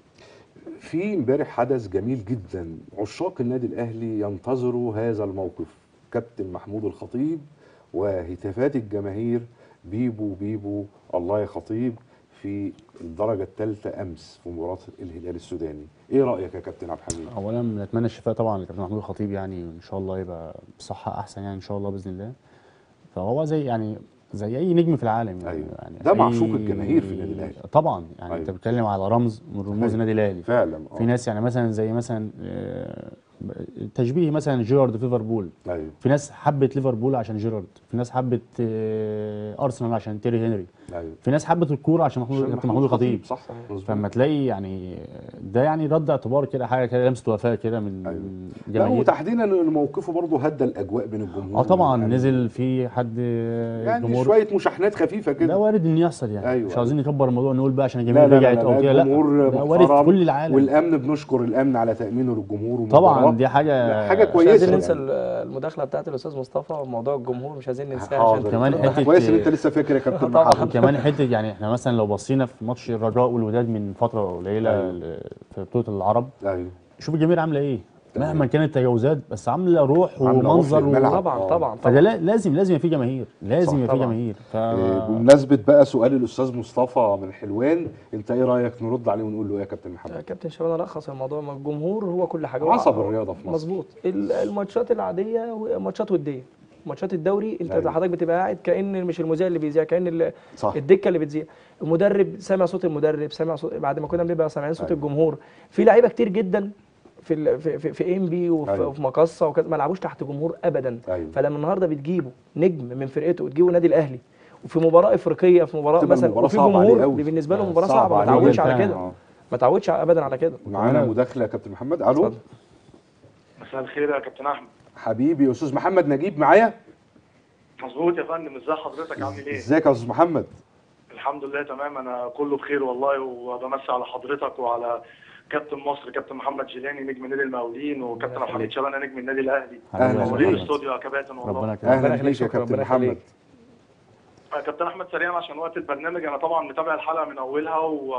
في امبارح حدث جميل جدا عشاق النادي الاهلي ينتظروا هذا الموقف كابتن محمود الخطيب وهتافات الجماهير بيبو بيبو الله يا خطيب في الدرجه الثالثه امس في مباراه الهلال السوداني ايه رايك يا كابتن عبد الحميد اولا نتمنى الشفاء طبعا لكابتن محمود الخطيب يعني ان شاء الله يبقى بصحه احسن يعني ان شاء الله باذن الله فهو زي يعني زي اي نجم في العالم يعني, أيوة. يعني ده أي- معشوق الجماهير في النادي الأهلي. طبعا يعني أيوة. انت بتتكلم على رمز من رموز أيوة. النادي الاهلي فعلا آه. في ناس يعني مثلا زي مثلا آه، تشبيه مثلا جيرارد في ليفربول ايوه في ناس حبت ليفربول عشان جيرارد في ناس حبت آه، ارسنال عشان تيري هنري ايوه في ناس حبت الكوره عشان محمود عشان كابتن محمود الخطيب صح مظبوط. فلما تلاقي يعني ده يعني رد اعتبار كده حاجه كده لمسه وفاه كده من أيوة. من لا جماهير وتحديدا ان موقفه برضه هدى الاجواء بين الجمهور اه طبعا يعني نزل في حد يعني الجمهور شويه مشاحنات خفيفه ده كده وارد ان يحصل يعني أيوة. مش عاوزين نكبر الموضوع نقول بقى عشان لا الجماهير لا لا, رجعت لا, او كده لا الجمهور ده وارد في محترم كل العالم والامن بنشكر الامن على تامينه للجمهور طبعا والمباراة. دي حاجه حاجة مش كويسة عايزين يعني. ننسى ال- المداخله بتاعت الاستاذ مصطفى وموضوع الجمهور مش عايزين ننساها حاضر عشان كمان ترد حتة- كويس ان انت لسه فاكر يا كابتن طبعاً. محمد وكمان حته يعني احنا مثلا لو بصينا في ماتش الرجاء والوداد من فتره قليله أيوة. ل- في بطوله العرب ايوه شوف الجماهير عامله ايه تمام. مهما كانت تجاوزات بس عامله روح عاملة روح ومنظر و... للملعب. طبعا آه. طبعا فده طبعا لا- لازم لازم يبقى في جماهير لازم صح يبقى في طبعاً. جماهير ف... إيه، بمناسبه بقى سؤال الاستاذ مصطفى من حلوان انت ايه رايك نرد عليه ونقول له ايه يا كابتن يا محمد كابتن شباب لخص الموضوع ما الجمهور هو كل حاجه هو عصب هو- الرياضة في مصر. مظبوط ال- الماتشات العاديه ماتشات وديه ماتشات الدوري انت أيوة. حضرتك بتبقى قاعد كان مش المذيع اللي بيذيع كان ال- صح الدكه اللي بتذيع المدرب سامع صوت المدرب سامع صوت بعد ما كنا بنبقى سامعين صوت أيوة. الجمهور في لعيبه كتير جدا في ال... في في, في ام بي وفي, أيوة. وفي مقصه وكذا ما لعبوش تحت جمهور ابدا أيوة. فلما النهارده بتجيبوا نجم من فرقته وتجيبوا النادي الاهلي وفي مباراه افريقيه في مباراه تبقى مثلا المباراة وفي صعبة عليه جمهور أوي. اللي بالنسبه له آه، مباراه صعبة صعبه ما عليه تعودش جداً. على كده آه. ما تعودش ابدا على كده معانا وكمان- مداخله يا كابتن محمد الو اتفضل. مساء الخير يا كابتن احمد حبيبي يا استاذ محمد نجيب معايا مظبوط يا فندم ازي حضرتك عامل ايه ازيك يا استاذ محمد الحمد لله تمام انا كله بخير والله وبمسي على حضرتك وعلى كابتن مصر كابتن محمد جيلاني نجم نادي المقاولين وكابتن عبد الحميد شبانه نجم النادي الاهلي أهلا منورين وسهلا. الاستوديو يا كباتن والله ربنا يكرمك اهلا يخليك، بيك يا شكراً، كابتن ربنا محمد يخليك. آه، كابتن احمد سريعا عشان وقت البرنامج انا طبعا متابع الحلقه من اولها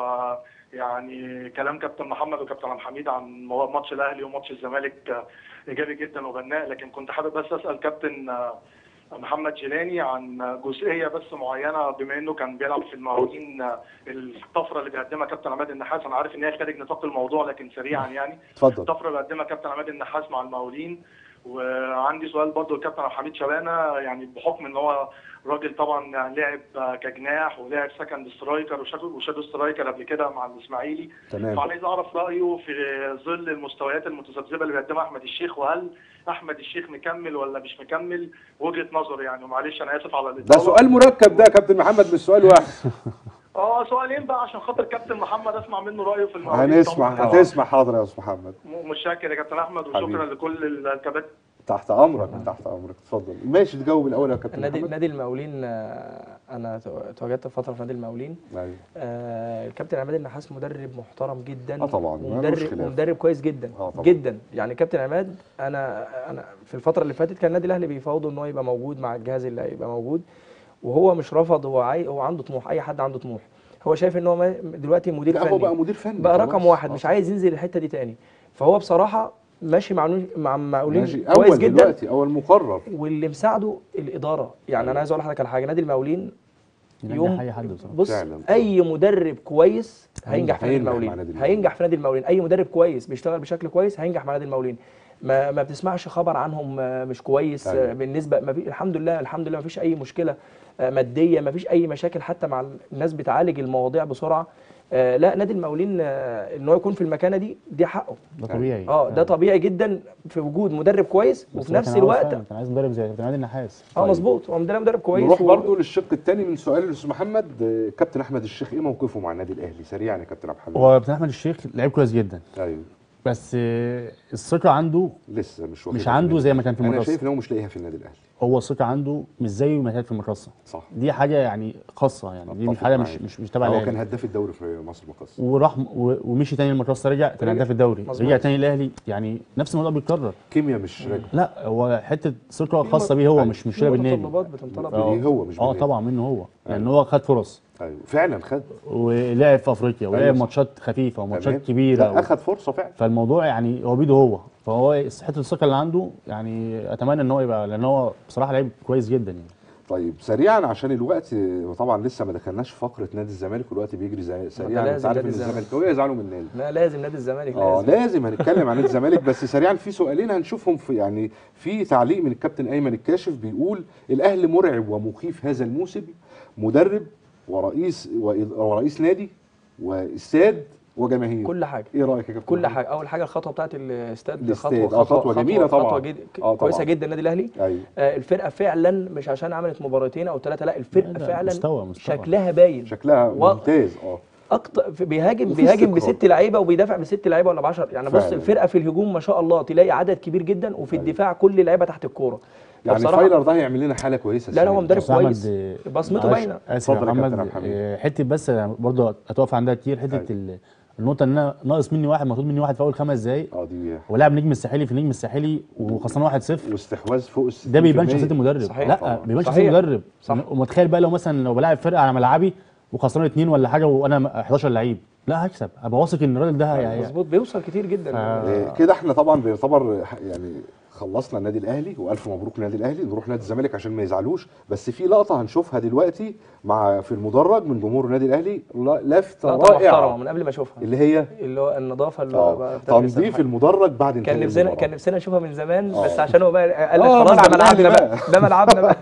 ويعني كلام كابتن محمد وكابتن عبد الحميد عن مو- ماتش الاهلي وماتش الزمالك آه، ايجابي جدا وبناء لكن كنت حابب بس اسال كابتن آه، محمد جيلاني عن جزئيه بس معينه بما انه كان بيلعب في المقاولين آه، الطفره اللي بيقدمها كابتن عماد النحاس انا عارف ان هي خارج نطاق الموضوع لكن سريعا يعني اتفضل الطفره اللي قدمها كابتن عماد النحاس مع المقاولين وعندي سؤال برضه للكابتن عبد الحميد شبانه يعني بحكم ان هو راجل طبعا لعب كجناح ولعب سكند سترايكر وشادو وشادو سترايكر قبل كده مع الاسماعيلي تمام فعايز اعرف رايه في ظل المستويات المتذبذبه اللي بيقدمها احمد الشيخ وهل احمد الشيخ مكمل ولا مش مكمل وجهه نظر يعني ومعلش انا اسف على ده الاطاله سؤال مركب ده يا كابتن محمد مش سؤال واحد اه سؤالين بقى عشان خاطر كابتن محمد اسمع منه رايه في المقاولين هنسمع طبعاً. هتسمع حاضر يا استاذ محمد م- متشكر يا كابتن احمد وشكرا حبيبي. لكل الكباتن تحت امرك تحت امرك اتفضل ماشي تجاوب الاول يا كابتن نادي محمد نادي المقاولين آه، انا تو- تواجدت فتره في نادي المقاولين ايوه آه، الكابتن عماد النحاس مدرب محترم جدا آه طبعاً، ملوش ومدرب خلاف. ومدرب كويس جدا آه طبعاً. جدا يعني كابتن عماد انا انا في الفتره اللي فاتت كان النادي الاهلي بيفاوضه ان هو يبقى موجود مع الجهاز اللي هيبقى موجود وهو مش رفض هو عاي... هو عنده طموح اي حد عنده طموح هو شايف ان هو ما- دلوقتي مدير لا فني هو بقى مدير فني بقى خلاص. رقم واحد آه. مش عايز ينزل الحته دي تاني فهو بصراحه ماشي مع نو- مع المقاولين ماشي كويس اول جدا دلوقتي اول مقرر واللي مساعده الاداره يعني انا عايز اقول لحضرتك على حاجه نادي المقاولين ينجح يوم اي حد بصراحه بص فعلاً. اي مدرب كويس هينجح في نادي هينجح مع المقاولين نادي المقاولين. هينجح في نادي المقاولين اي مدرب كويس بيشتغل بشكل كويس هينجح مع نادي المقاولين ما ما بتسمعش خبر عنهم آه، مش كويس أيوة. آه، بالنسبه ما في الحمد لله الحمد لله ما فيش اي مشكله آه، ماديه ما فيش اي مشاكل حتى مع الناس بتعالج المواضيع بسرعه آه، لا نادي المقاولين آه، ان هو يكون في المكانه دي دي حقه ده طبيعي اه ده طبيعي جدا في وجود مدرب كويس بس وفي هو نفس كان عاوز الوقت فعلاً، كان عايز مدرب زي كابتن عادل النحاس اه مظبوط هو مدرب مدرب كويس نروح و- برضو للشق الثاني من سؤال الاستاذ محمد آه، كابتن احمد الشيخ ايه موقفه مع النادي الاهلي سريعا يا كابتن عبد الحميد هو كابتن احمد الشيخ لعيب كويس جدا ايوه بس آه، الثقه عنده لسه مش واخد مش عنده بالي. زي ما كان في انا المدرسه شايف ان هو مش لاقيها في النادي الاهلي هو الثقه عنده مش زي ما كانت في المدرسه صح دي حاجه يعني خاصه يعني دي مش أتفق حاجه مش معاك. مش مش تبع هو الاهلي كان هداف الدوري في مصر مقص وراح م- و- ومشي تاني المدرسه رجع كان رجع. هداف الدوري مظبوط. رجع تاني الاهلي يعني نفس الموضوع بيتكرر كيمياء مش راجع لا هو حته ثقه خاصه بيه هو مش مش في بالنادي متطلبات بتنطلب آه. ليه هو مش اه بالنادي. طبعا منه هو لان أيوة. هو خد فرص ايوه فعلا خد ولعب في افريقيا ولعب أيوة. ماتشات خفيفه وماتشات تمام. كبيره لا اخد فرصه فعلا فالموضوع يعني هو بيده هو فهو حته الثقه اللي عنده يعني اتمنى ان هو يبقى لان هو بصراحه لعيب كويس جدا يعني طيب سريعا عشان الوقت وطبعا لسه ما دخلناش في فقره نادي الزمالك والوقت بيجري زي سريعا لازم انت عارف ان نادي الزمالك. الزملكاويه يزعلوا مننا لا لازم نادي الزمالك اه لازم لازم هنتكلم عن نادي الزمالك بس سريعا في سؤالين هنشوفهم في يعني في تعليق من الكابتن ايمن الكاشف بيقول الاهلي مرعب ومخيف هذا الموسم مدرب ورئيس ورئيس نادي واستاد وجماهير كل حاجه ايه رايك يا كابتن كل محمد؟ حاجه اول حاجه الخطوه بتاعت الاستاد الاستاد، آه، خطوة جميلة طبعاً. خطوه جد آه، طبعاً. كويسه جدا النادي الاهلي ايوه آه، الفرقه فعلا مش عشان عملت مباراتين او ثلاثه لا الفرقه لا، لا، فعلا مستوى- مستوى. شكلها باين شكلها و- ممتاز اه اكتر بيهاجم وفي بيهاجم استقرار. بست لعيبه وبيدافع بست لعيبه ولا ب 10 يعني بص فعلا. الفرقه في الهجوم ما شاء الله تلاقي عدد كبير جدا وفي أيوة. الدفاع كل اللعيبه تحت الكوره يعني فبصراحة- فايلر ده هيعمل لنا حاله كويسه لا لا هو السنة دي. مدرب بس أحمد، كويس آه، بصمته معلش، باينه اسف يا اتفضل يا كابتن محمد عبد الحميد. آه، حته بس أنا برضه هتقف عندها كتير حته أيوة. ال- النقطه ان انا ناقص مني واحد مطلوب مني واحد في اول خمس دقائق اه دي ولاعب نجم الساحلي في النجم الساحلي وخسران 1-0 واستحواذ فوق ال ده بيبان 60%. شخصيه المدرب صحيح. لا طبعاً. بيبان شخصيه صحيح. المدرب صح. ومتخيل بقى لو مثلا لو بلاعب فرقه على ملعبي وخسران اتنين ولا حاجه وانا 11 لعيب لا هكسب ابقى واثق ان الراجل ده هي- مظبوط بيوصل كتير جدا آه، كده احنا طبعا بيعتبر يعني خلصنا النادي الاهلي والف مبروك للنادي الاهلي نروح نادي الزمالك عشان ما يزعلوش بس في لقطه هنشوفها دلوقتي مع في المدرج من جمهور النادي الاهلي ل- لفته لقطه محترمه رائعه من قبل ما اشوفها اللي هي اللي هو النظافه اللي هو بقى اه بتاعت تنظيف الاستاد. المدرج بعد انتهاء كان نفسنا المباراة. كان نفسنا نشوفها من زمان آه. بس عشان هو بقى قال لك آه، خلاص ده مصدر الأهلي ملعبنا بقى بقى. ده ملعبنا بقى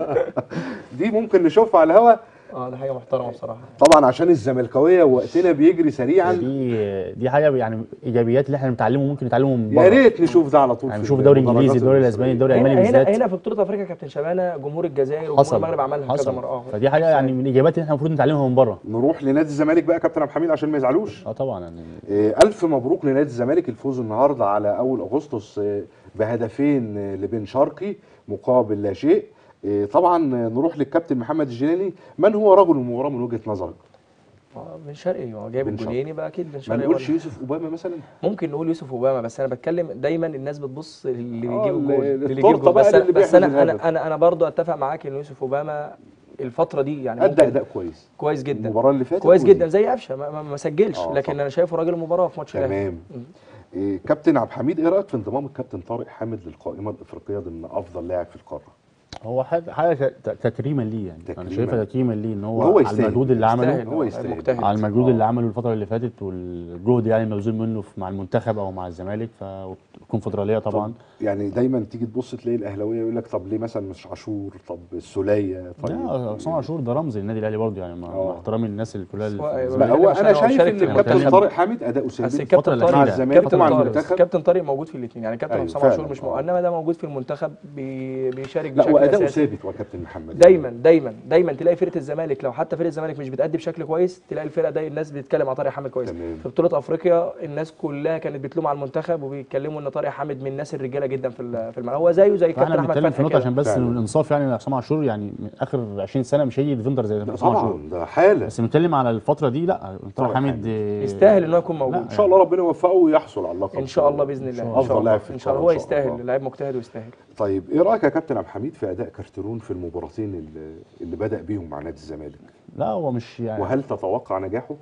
دي ممكن نشوفها على الهوا اه ده حاجه محترمه بصراحه طبعا عشان الزملكاويه وقتنا بيجري سريعا دي دي حاجه يعني ايجابيات اللي احنا بنتعلمه ممكن نتعلمه من يا بره ريت نشوف ده على طول يعني في نشوف الدوري المدرجات الانجليزي الدوري المصرية. الاسباني الدوري الالماني هنا هنا بالذات هنا في بطوله افريقيا كابتن شبانه جمهور الجزائر وجمهور حصل المغرب عملها كذا حصل مره اه فدي حاجه يعني من الايجابيات اللي احنا المفروض نتعلمها من بره نروح لنادي الزمالك بقى يا كابتن عبد الحميد عشان ما يزعلوش اه طبعا يعني إيه، ألف مبروك لنادي الزمالك الفوز النهارده على أول أغسطس إيه، بهدفين إيه، لبن شرقي مقابل لا شيء إيه، طبعا آه، نروح للكابتن محمد الجيلاني من هو رجل المباراة من وجهة نظرك؟ آه، بن شرقي هو جايب بن شرقي. الجولين يبقى اكيد بن ما شرقي هو نقولش اللي- يوسف أوباما مثلا؟ ممكن نقول يوسف اوباما بس انا بتكلم دايما الناس بتبص اللي آه، بيجيب الجول ال- اللي التورتة يجيب الجول بقى بس, اللي أنا بس بيحرز انا الهدف. انا انا انا برضه اتفق معاك ان يوسف اوباما الفتره دي يعني أدى ممكن أداء كويس كويس جدا المباراة اللي فاتت كويس ودي. جدا زي قفشه ما, ما, ما سجلش آه، لكن طبعا. انا شايفه راجل المباراه في ماتش الاهلي تمام إيه، كابتن عبد الحميد إيه رأيك في انضمام الكابتن طارق حامد للقائمة الإفريقية ضمن أفضل لاعب في القارة؟ هو حاجه حاجه ت- تكريما ليه يعني انا تكريماً. شايفها تكريما ليه ان هو, وهو على يستاهل. المجهود اللي عمله يستاهل، هو آه، يستاهل. مجتهد على المجهود آه. اللي عمله الفتره اللي فاتت والجهد يعني المبذول منه في- مع المنتخب او مع الزمالك فالكونفدراليه طبعا طب يعني دايما تيجي تبص تلاقي الأهلاوية يقول لك طب ليه مثلا مش عاشور؟ طب السولية؟ طيب لا حسام عاشور ده رمز النادي الاهلي برضه يعني مع آه. مع احترامي للناس اللي كلها اللي سواء- في- لا هو عشان انا هو شايف شارك ان في الكابتن المنتخب. طارق حامد اداؤه بس سلبي الكابتن الفترة مع طارق الأخيرة. الزمالك كابتن ومع طارق المنتخب كابتن طارق موجود في الاثنين يعني كابتن أيوة، حسام فعلا، عاشور مش آه. مو... انما ده موجود في المنتخب بي... بيشارك لا بشكل واداؤه اساسي ثابت وكابتن محمد دايما دايما دايما تلاقي فرقه الزمالك لو حتى فرقه الزمالك مش بتأدي بشكل كويس تلاقي الفرقه دي الناس بتتكلم على طارق حامد كويس تمام. في بطوله افريقيا الناس كلها كانت بتلوم على المنتخب وبيتكلموا ان طارق حامد من الناس الرجاله جدا في ال- في الملعب هو زيه زي فاحنا كابتن احمد بنتكلم في فتحي نقطه كده عشان بس فعلا. الانصاف يعني ان حسام عاشور يعني من اخر 20 سنه مش هيجي ديفندر زي لا حسام عاشور طبعا ده حاله بس بنتكلم على الفتره دي لا طارق طارق حامد حامد. آه، يستاهل ان هو يكون موجود ان شاء الله ربنا يوفقه ويحصل على اللقب ان شاء الله باذن الله ان افضل شاء الله لاعب في ان شاء الله القارة هو إن شاء الله. يستاهل لاعب مجتهد ويستاهل طيب ايه رايك يا كابتن عبد الحميد في اداء كارترون في المباراتين اللي, اللي بدا بيهم مع نادي الزمالك لا هو مش يعني وهل تتوقع نجاحه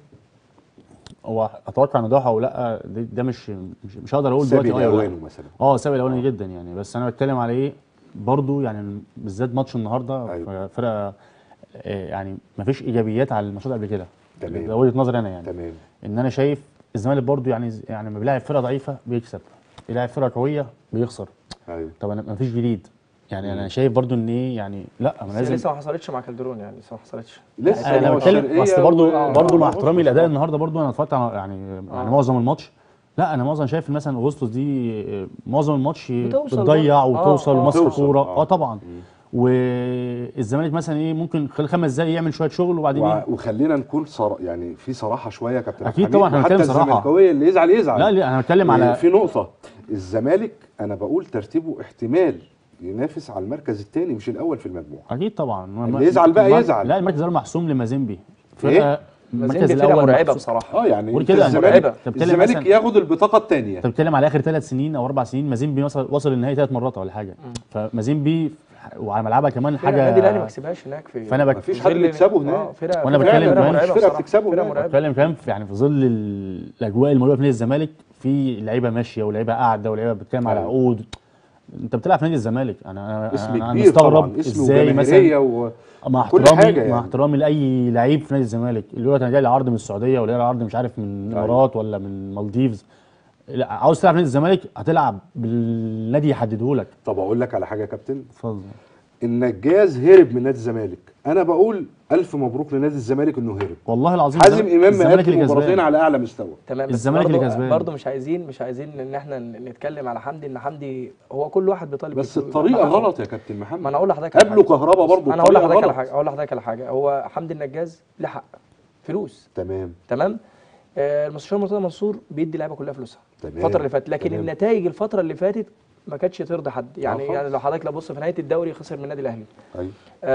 هو اتوقع نجاحه او لا ده, ده مش مش, مش هقدر اقول سابق دلوقتي اه ولا لا. اوانه مثلا اه سابق الاولاني جدا يعني بس انا بتكلم على ايه برضو يعني بالذات ماتش النهارده أيوة. فرقه آه، يعني ما فيش ايجابيات على الماتشات قبل كده تمام. ده وجهه نظري انا يعني تمام ان انا شايف الزمالك برضو يعني يعني لما بيلاعب فرقه ضعيفه بيكسب بيلاعب فرقه قويه بيخسر ايوه طب انا ما فيش جديد يعني انا شايف برضو ان ايه يعني لا ما بس لازم لسه ما حصلتش مع كالدرون يعني لسه ما حصلتش لسه انا هو بتكلم الشرقية اصل برضو و- برضو مع آه، احترامي أغسطس. لاداء النهارده برضو انا اتفرجت على يعني يعني معظم الماتش لا انا معظم شايف مثلا اغسطس دي آه، معظم الماتش بتوصل بتضيع برضو. آه، وتوصل آه. وماسكه توصل، كوره آه. اه طبعا والزمالك مثلا ايه ممكن خلال خمس دقايق يعمل شويه شغل وبعدين وع- ايه وخلينا نكون صرا يعني في صراحه شويه يا كابتن عبد أكيد الحميد، طبعاً، إحنا وحتى بنتكلم صراحة. الزملكاويه اللي يزعل يزعل لا لا انا بتكلم آه، على في نقطه الزمالك انا بقول ترتيبه احتمال ينافس على المركز الثاني مش الاول في المجموعه اكيد طبعا اللي يزعل بقى المر- يزعل. لا المركز الاول محسوم لمازيمبي إيه؟ فرقه المركز مازيمبي فرقه الاول مرعبه محسوم. بصراحه اه يعني قول أنت كده، الزمالك مرعبة. أنت بتتكلم الزمالك مثلاً- ياخد البطاقه الثانيه انت بتتكلم على اخر ثلاث سنين او اربع سنين مازيمبي وصل وصل النهائي ثلاث مرات ولا حاجه فمازيمبي وعلى ملعبها كمان فرقة النادي الاهلي ما حاجه كسبهاش هناك في فانا بك- مفيش حد ظل- بيكسبه آه، هناك فرقة وأنا فرقة- بتكلم فرقة كمان مرعبة مش فرقة بصراحة. بتكسبه فرقة هناك. مرعبة. بتكلم كمان في يعني في ظل ال- الاجواء الموجوده في نادي الزمالك في لعيبه ماشيه ولعيبه قاعده ولعيبه بتتكلم على أيوة. عقود انت بتلعب في نادي الزمالك انا انا اسم انا كبير طبعا مستغرب اسم ازاي وجماهيريه مثلا و... مع كل احترامي حاجة مع يعني. احترامي لاي لعيب في نادي الزمالك اللي يقول لك انا جاي لي عرض من السعوديه ولا جاي لي عرض مش عارف من الامارات ولا من المالديفز لا عاوز تلعب في نادي الزمالك هتلعب بالنادي يحدده لك طب اقول لك على حاجه يا كابتن اتفضل النجاز هرب من نادي الزمالك انا بقول الف مبروك لنادي الزمالك انه هرب والله العظيم حازم الزمالك- امام الزمالك مقدم اللي مباراتين كسبان على اعلى مستوى تمام بس الزمالك اللي برضه- كسبان. برضه مش عايزين مش عايزين ان احنا نتكلم على حمدي ان حمدي هو كل واحد بيطالب بس بفلوس. الطريقه ما أنا- غلط يا كابتن ما محمد انا اقول لحضرتك على قبله حاجة. كهربا برضه انا هقول الطريقة لحضرتك على غلط. حاجه اقول لحضرتك على حاجه هو حمدي النجاز له حق فلوس تمام تمام آه، المستشار مرتضى منصور بيدي اللعيبه كلها فلوسها تمام. الفتره اللي فاتت لكن تمام. النتائج الفتره اللي فاتت ما كانتش ترضي حد يعني خالص. يعني لو حضرتك لو بص في نهايه الدوري خسر من النادي الاهلي ايوه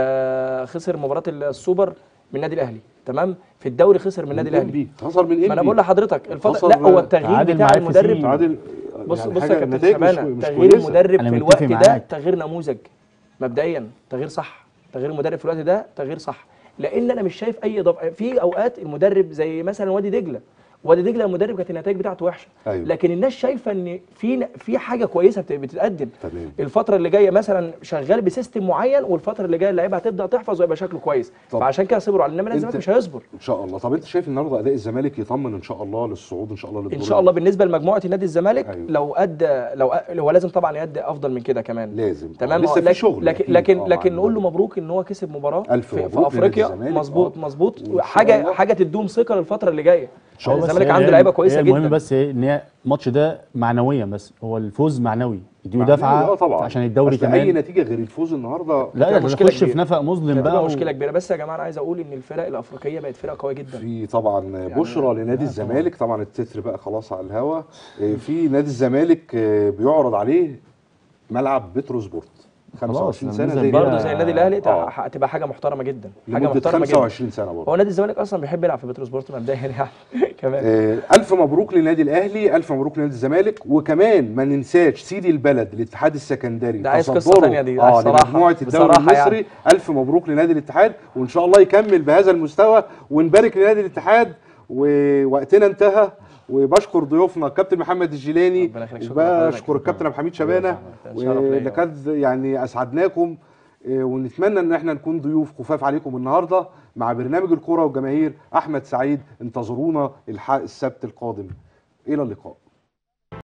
آه خسر مباراه السوبر من النادي الاهلي تمام في الدوري خسر من النادي الاهلي إنبي. خسر من انبي ما انا بقول لحضرتك الفتره خسر لا هو التغيير تعادل بتاع معاه في المدرب سي. تعادل بص يعني بص يا حاجة كابتن نتائج مش, شبانه مش تغيير كويسة. المدرب أنا في متفق الوقت ده معاك. تغيير نموذج مبدئيا تغيير صح تغيير المدرب في الوقت ده تغيير صح لان انا مش شايف اي ضف... في اوقات المدرب زي مثلا وادي دجله وادي دجله المدرب كانت النتائج بتاعته وحشه أيوة. لكن الناس شايفه ان في في حاجه كويسه بت- بتتقدم تمام. الفتره اللي جايه مثلا شغال بسيستم معين والفتره اللي جايه اللعيبه هتبدا تحفظ ويبقى شكله كويس طب. فعشان كده صبروا على انما نادي الزمالك أنت- مش هيصبر ان شاء الله طب انت شايف النهارده اداء الزمالك يطمن ان شاء الله للصعود ان شاء الله للدور ان شاء الله بالنسبه لمجموعه النادي الزمالك أيوة. لو ادى لو أ- هو لازم طبعا يأدي افضل من كده كمان لازم تمام لسه آه، في لكن شغل لكن أكيد. لكن, آه، لكن مع نقول له المدرب. مبروك ان هو كسب مباراه ألف في, في مبروك لنادي افريقيا الزمالك. مظبوط آه. مظبوط وإن شاء حاجه الله- حاجه تدوم ثقه للفتره اللي جايه هو بس الزمالك هي- عنده هي- لعيبه كويسه هي المهم جدا بس إيه ان هي الماتش ده معنويا بس هو الفوز معنوي يديله معنوي، دفعه اه طبعا عشان الدوري أصل اي كمان نتيجه غير الفوز النهارده لا فيها ده مشكلة تخش في كبيرة. نفق مظلم هتبقى بقى مشكله كبيره بس يا جماعه انا عايز اقول ان الفرق الافريقيه بقت فرقه قويه جدا في طبعا بشرى لنادي الزمالك طبعا التتر بقى خلاص على الهوا إيه، في نادي الزمالك آه، بيعرض عليه ملعب بترو سبورت 25 خلاص، سنه ننزل زي بيها. برضه زي النادي الاهلي آه. هتبقى حاجه محترمه جدا حاجه لمده محترمه جدا 25 سنه برضه هو نادي الزمالك اصلا بيحب يلعب في بترو سبورت مبدئيا يعني كمان آه، ألف مبروك للنادي الأهلي ألف مبروك لنادي الزمالك وكمان ما ننساش سيدي البلد الاتحاد السكندري ده عايز قصة تصدره، تانية دي، اه الصراحة. لمجموعة الدوري بصراحة المصري يعني. ألف مبروك لنادي الاتحاد وإن شاء الله يكمل بهذا المستوى ونبارك لنادي الاتحاد ووقتنا انتهى وبشكر ضيوفنا الكابتن محمد الجيلاني ربنا يخليك، شكرا لحضرتك. وبشكر الكابتن عبد الحميد شبانه شرف ليا. ولقد يعني اسعدناكم آه، ونتمنى ان احنا نكون ضيوف خفاف عليكم النهارده مع برنامج الكره والجماهير احمد سعيد انتظرونا الح- السبت القادم الى اللقاء